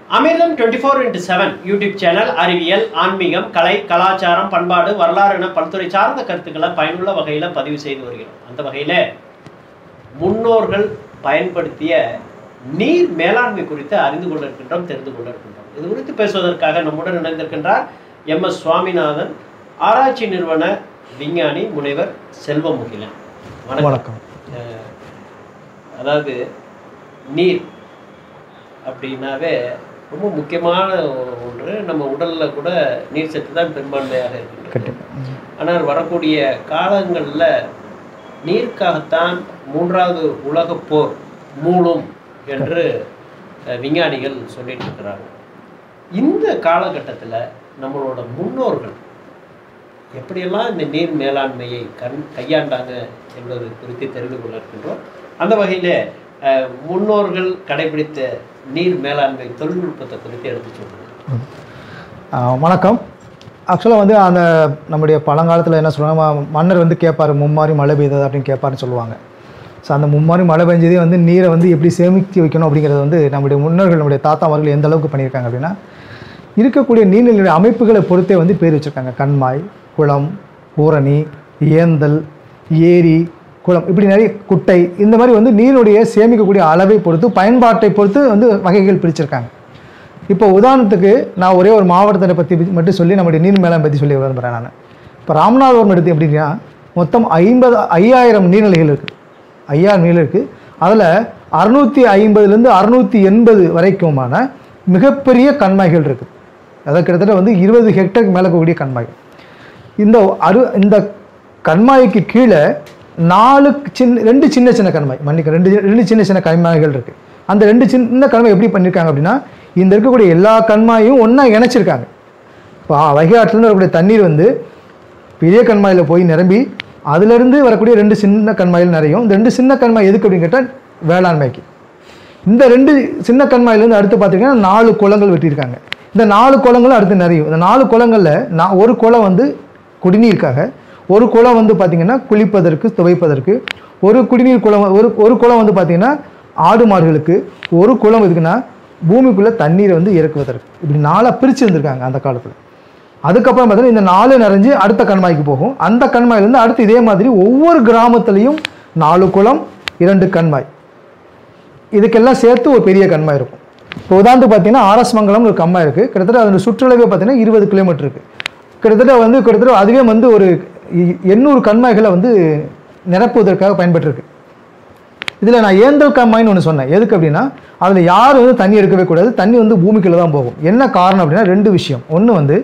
அமிர்தம் twenty four into seven YouTube channel அறிவியல் ஆன்மீகம் கலை கலாச்சாரம் பண்பாடு வரலாறு என பல்துறை சார்ந்த கருத்துக்களை பயனுள்ள வகையில் பதிவு செய்து வருகிறோம் அந்த வகையில் முன்னோர்கள் பயன்படுத்திய நீர் மேலாண்மை குறித்து அறிந்து கொண்டிருக்கின்றோம் தெரிந்து கொண்டிருக்கின்றோம் இது குறித்து பேசுவதற்காக நம்முடன் இணைந்திருக்கின்றார் எம் எஸ் சுவாமிநாதன் ஆராய்ச்சி நிறுவன விஞ்ஞானி முனைவர் செல்வமுகிலன் வணக்கம் வணக்கம் அஹ், அதாவது நீர் அப்படின்னாவே ரொம்ப முக்கியமான ஒன்று நம்ம உடல்ல கூட நீர் சத்து தான் பெரும்பான்மையாக இருக்கின்றது கண்டிப்பாக ஆனால் வரக்கூடிய காலங்களில் நீருக்காகத்தான் மூன்றாவது உலகப் போர் மூளும் என்று அஹ், விஞ்ஞானிகள் சொல்லிட்டு இருக்கிறாங்க இந்த காலகட்டத்தில் நம்மளோட முன்னோர்கள் எப்படியெல்லாம் இந்த நீர் மேலாண்மையை கண் கையாண்டாங்க என்பது குறித்து தெரிந்து கொள்ள இருக்கின்றோம் அந்த வகையில் முன்னோர்கள் கடைபிடித்த நீர் மேலாண்மை தொழில்நுட்பத்தை குறித்து எடுத்து சொல்லுங்கள் ஆஹ் வணக்கம் ஆக்சுவலாக வந்து அந்த நம்முடைய பழங்காலத்தில் என்ன சொல்லுவாங்க ம- மன்னர் வந்து கேட்பார் மும்மாரி மழை பெய்தது அப்படின்னு கேட்பாருன்னு சொல்லுவாங்க ஸோ அந்த மும்மாரி மழை பெஞ்சதே வந்து நீரை வந்து எப்படி சேமித்து வைக்கணும் அப்படிங்கிறது வந்து நம்முடைய முன்னோர்கள் நம்முடைய தாத்தா அவர்கள் எந்த அளவுக்கு பண்ணியிருக்காங்க அப்படின்னா இருக்கக்கூடிய நீர்நிலை அமைப்புகளை பொறுத்தே வந்து பேர் வச்சுருக்காங்க கண்மாய் குளம் ஊரணி ஏந்தல் ஏரி குளம் இப்படி நிறைய குட்டை இந்த மாதிரி வந்து நீருடைய சேமிக்கக்கூடிய அளவை பொறுத்து பயன்பாட்டை பொறுத்து வந்து வகைகள் பிரிச்சிருக்காங்க இப்போ உதாரணத்துக்கு நான் ஒரே ஒரு மாவட்டத்தை பற்றி மட்டும் சொல்லி நம்முடைய நீர் மேலாண்மை பற்றி சொல்லி விரும்புகிறேன் நான் இப்போ ராமநாதபுரம் எடுத்து எப்படின்னா மொத்தம் ஐம்பது ஐயாயிரம் நீர்நிலைகள் இருக்குது ஐயாயிரம் நீர் இருக்குது அதில் அறுநூற்றி ஐம்பதுலேருந்து அறுநூற்றி எண்பது வரைக்குமான மிகப்பெரிய கண்மாய்கள் இருக்குது அதாவது கிட்டத்தட்ட வந்து இருபது ஹெக்டருக்கு மேலே இருக்கக்கூடிய கண்மாய்கள் இந்த அரு இந்த கண்மாய்க்கு கீழே நாலு சின்ன ரெண்டு சின்ன சின்ன கண்மாய் மன்னிக்க ரெண்டு ரெண்டு சின்ன சின்ன கண்மாய்கள் இருக்குது அந்த ரெண்டு சின்ன கண்மாய் எப்படி பண்ணியிருக்காங்க அப்படின்னா இந்த இருக்கக்கூடிய எல்லா கண்மாயும் ஒன்றா இணைச்சிருக்காங்க இப்போ வைகை ஆற்றிலேருந்து வரக்கூடிய தண்ணீர் வந்து பெரிய கண்மாயில் போய் நிரம்பி அதிலிருந்து வரக்கூடிய ரெண்டு சின்ன கண்மாயில் நிறையும் இந்த ரெண்டு சின்ன கண்மாய் எதுக்கு அப்படின்னு கேட்டால் வேளாண்மைக்கு இந்த ரெண்டு சின்ன கண்மாயிலேருந்து அடுத்து பார்த்தீங்கன்னா நாலு குளங்கள் வெட்டியிருக்காங்க இந்த நாலு குளங்களும் அடுத்து நிறையும் இந்த நாலு குளங்களில் நான் ஒரு குளம் வந்து குடிநீருக்காக ஒரு குளம் வந்து பார்த்திங்கன்னா குளிப்பதற்கு துவைப்பதற்கு ஒரு குடிநீர் குளம் ஒரு ஒரு குளம் வந்து பார்த்திங்கன்னா ஆடு மாடுகளுக்கு ஒரு குளம் எதுக்குன்னா பூமிக்குள்ளே தண்ணீரை வந்து இறக்குவதற்கு இப்படி நாலாக பிரித்து இருந்திருக்காங்க அந்த காலத்தில் அதுக்கப்புறம் பார்த்தீங்கன்னா இந்த நாலு நிறைஞ்சு அடுத்த கண்மாய்க்கு போகும் அந்த கண்மாயிலேருந்து அடுத்து இதே மாதிரி ஒவ்வொரு கிராமத்துலேயும் நாலு குளம் இரண்டு கண்மாய் இதுக்கெல்லாம் சேர்த்து ஒரு பெரிய கண்மாய் இருக்கும் இப்போ உதாரணத்துக்கு பார்த்தீங்கன்னா ஆர்எஸ் மங்கலம் ஒரு கண்மாய் இருக்குது கிட்டத்தட்ட அதோட சுற்றளவே பார்த்தீங்கன்னா இருபது கிலோமீட்டர் இருக்குது கிட்டத்தட்ட வந்து கிட்டத்தட்ட அதுவே வந்து ஒரு எ- எண்ணூறு கண்மாய்களை வந்து நிரப்புவதற்காக பயன்பட்டிருக்கு இதில் நான் ஏந்தல் கம்மாயின்னு ஒன்று சொன்னேன் எதுக்கு அப்படின்னா அதில் யாரும் வந்து தண்ணி எடுக்கவே கூடாது தண்ணி வந்து பூமிக்குள்ளே தான் போகும் என்ன காரணம் அப்படின்னா ரெண்டு விஷயம் ஒன்று வந்து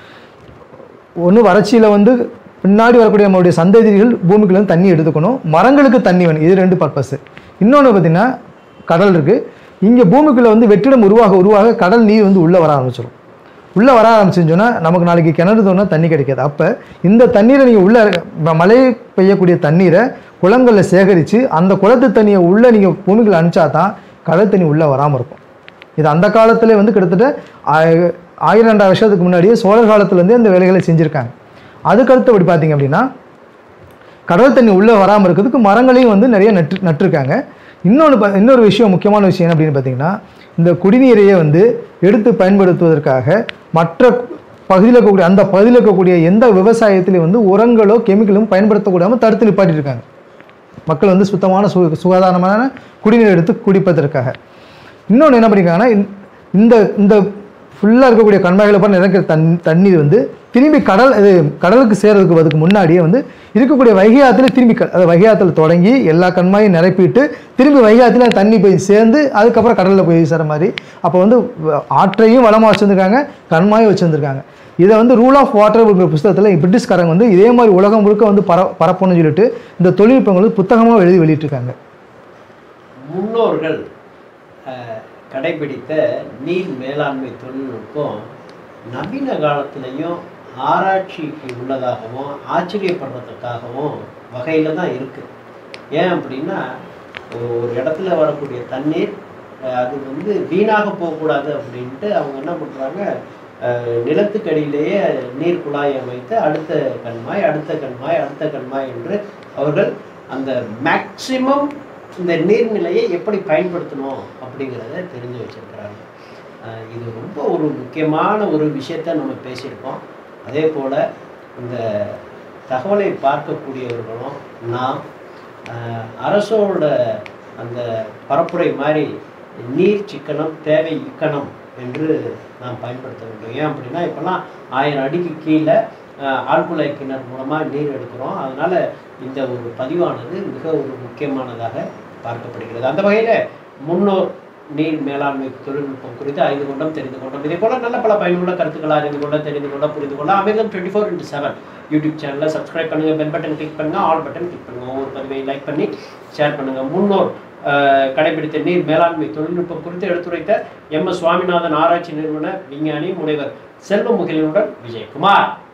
ஒன்று வறட்சியில் வந்து பின்னாடி வரக்கூடிய நம்மளுடைய சந்ததிகள் பூமிக்குள்ள இருந்து தண்ணி எடுத்துக்கணும் மரங்களுக்கு தண்ணி வேணும் இது ரெண்டு பர்பஸ் இன்னொன்று பார்த்தீங்கன்னா கடல் இருக்குது இங்கே பூமிக்குள்ளே வந்து வெற்றிடம் உருவாக உருவாக கடல் நீர் வந்து உள்ளே வர ஆரம்பிச்சிடும் உள்ளே வர ஆரம்பிச்சுன்னு சொன்னால் நமக்கு நாளைக்கு கிணறு தோணுனா தண்ணி கிடைக்காது அப்போ இந்த தண்ணீரை நீங்கள் உள்ள ம- மழை பெய்யக்கூடிய தண்ணீரை குளங்களில் சேகரித்து அந்த குளத்து தண்ணியை உள்ளே நீங்கள் பூமிக்குள்ள அனுப்பிச்சா தான் கடல் தண்ணி உள்ளே வராமல் இருக்கும் இது அந்த காலத்திலே வந்து கிட்டத்தட்ட ஆய- ஆயிரம் ரெண்டாயிரம் வருஷத்துக்கு முன்னாடியே சோழர் காலத்துலேருந்தே இந்த வேலைகளை செஞ்சுருக்காங்க அதுக்கடுத்து அப்படி பார்த்தீங்க அப்படின்னா கடல் தண்ணி உள்ளே வராமல் இருக்கிறதுக்கு மரங்களையும் வந்து நிறைய நட்டு நட்டிருக்காங்க இன்னொன்று பா- இன்னொரு விஷயம் முக்கியமான விஷயம் என்ன அப்படின்னு பார்த்தீங்கன்னா இந்த குடிநீரையே வந்து எடுத்து பயன்படுத்துவதற்காக மற்ற பகுதியில் இருக்கக்கூடிய அந்த பகுதியில் இருக்கக்கூடிய எந்த விவசாயத்திலையும் வந்து உரங்களோ கெமிக்கலும் பயன்படுத்தக்கூடாமல் தடுத்து நிப்பாட்டியிருக்காங்க மக்கள் வந்து சுத்தமான சு சுகாதாரமான குடிநீர் எடுத்து குடிப்பதற்காக இன்னொன்று என்ன பண்ணியிருக்காங்கன்னா இந்த- இந்த இந்த ஃபுல்லாக இருக்கக்கூடிய கண்மாய்களை பண்ண நினைக்கிற தண் தண்ணீர் வந்து திரும்பி கடல் இது கடலுக்கு சேர்றதுக்கு அதுக்கு முன்னாடியே வந்து இருக்கக்கூடிய வைகை ஆற்றுல திரும்பி க- அது வைகை ஆற்றுல தொடங்கி எல்லா கண்மாயும் நிரப்பிட்டு திரும்பி வைகை ஆற்றுல தண்ணி போய் சேர்ந்து அதுக்கப்புறம் கடலில் போய் சேர மாதிரி அப்போ வந்து வ- ஆற்றையும் வளமாக வச்சுருந்துருக்காங்க கண்மாயும் வச்சுருந்துருக்காங்க இதை வந்து ரூல் ஆஃப் வாட்டர் ஒரு புத்தகத்தில் பிரிட்டிஷ்காரங்க வந்து இதே மாதிரி உலகம் முழுக்க வந்து பர பரப்பணும்னு சொல்லிட்டு இந்த தொழில்நுட்பங்கள் வந்து புத்தகமாக எழுதி வெளியிட்டிருக்காங்க முன்னோர்கள் அஹ், கடைபிடித்த நீர் மேலாண்மை தொழில்நுட்பம் நவீன காலத்திலையும் ஆராய்ச்சிக்கு உள்ளதாகவும் ஆச்சரியப்படுறதுக்காகவும் வகையில் தான் இருக்குது ஏன் அப்படின்னா ஒரு ஒரு இடத்துல வரக்கூடிய தண்ணீர் அஹ், அது வந்து வீணாக போகக்கூடாது அப்படின்ட்டு அவங்க என்ன பண்ணுறாங்க நிலத்துக்கடியிலேயே நீர் குழாய் அமைத்து அடுத்த கண்மாய் அடுத்த கண்மாய் அடுத்த கண்மாய் என்று அவர்கள் அந்த மேக்சிமம் இந்த நீர்நிலையை எப்படி பயன்படுத்தணும் அப்படிங்கிறத தெரிஞ்சு வச்சிருக்கிறாங்க அஹ், இது ரொம்ப ஒரு முக்கியமான ஒரு விஷயத்த நம்ம பேசியிருக்கோம் அதே போல் இந்த தகவலை பார்க்கக்கூடியவர்களும் நாம் அஹ், அரசோட அந்த பரப்புரை மாதிரி நீர் சிக்கனம் தேவை இக்கணம் என்று நாம் பயன்படுத்த வேண்டும் ஏன் அப்படின்னா இப்போல்லாம் ஆயிரம் அடிக்கு கீழே அஹ், ஆழ்குழாய் கிணறு மூலமாக நீர் எடுக்கிறோம் அதனால் இந்த ஒரு பதிவானது மிக ஒரு முக்கியமானதாக பார்க்கப்படுகிறது அந்த வகையில் முன்னோர் நீர் மேலாண்மை தொழில்நுட்பம் குறித்து அறிந்து கொண்டோம் தெரிந்து கொண்டோம் இதே போல நல்ல பல பயனுள்ள கருத்துக்களை அறிந்து கொள்ள தெரிந்து கொள்ள புரிந்து கொள்ள Amirtham twenty four into seven YouTube சேனலை சப்ஸ்கிரைப் பண்ணுங்க பெல் பட்டன் கிளிக் பண்ணுங்க ஆல் பட்டன் கிளிக் பண்ணுங்க ஒவ்வொரு பதிவையும் லைக் பண்ணி ஷேர் பண்ணுங்க முன்னோர் அஹ், கடைபிடித்த நீர் மேலாண்மை தொழில்நுட்பம் குறித்து எடுத்துரைத்த எம் எஸ் சுவாமிநாதன் ஆராய்ச்சி நிறுவன விஞ்ஞானி முனைவர் செல்வமுகிலனுடன் விஜயகுமார்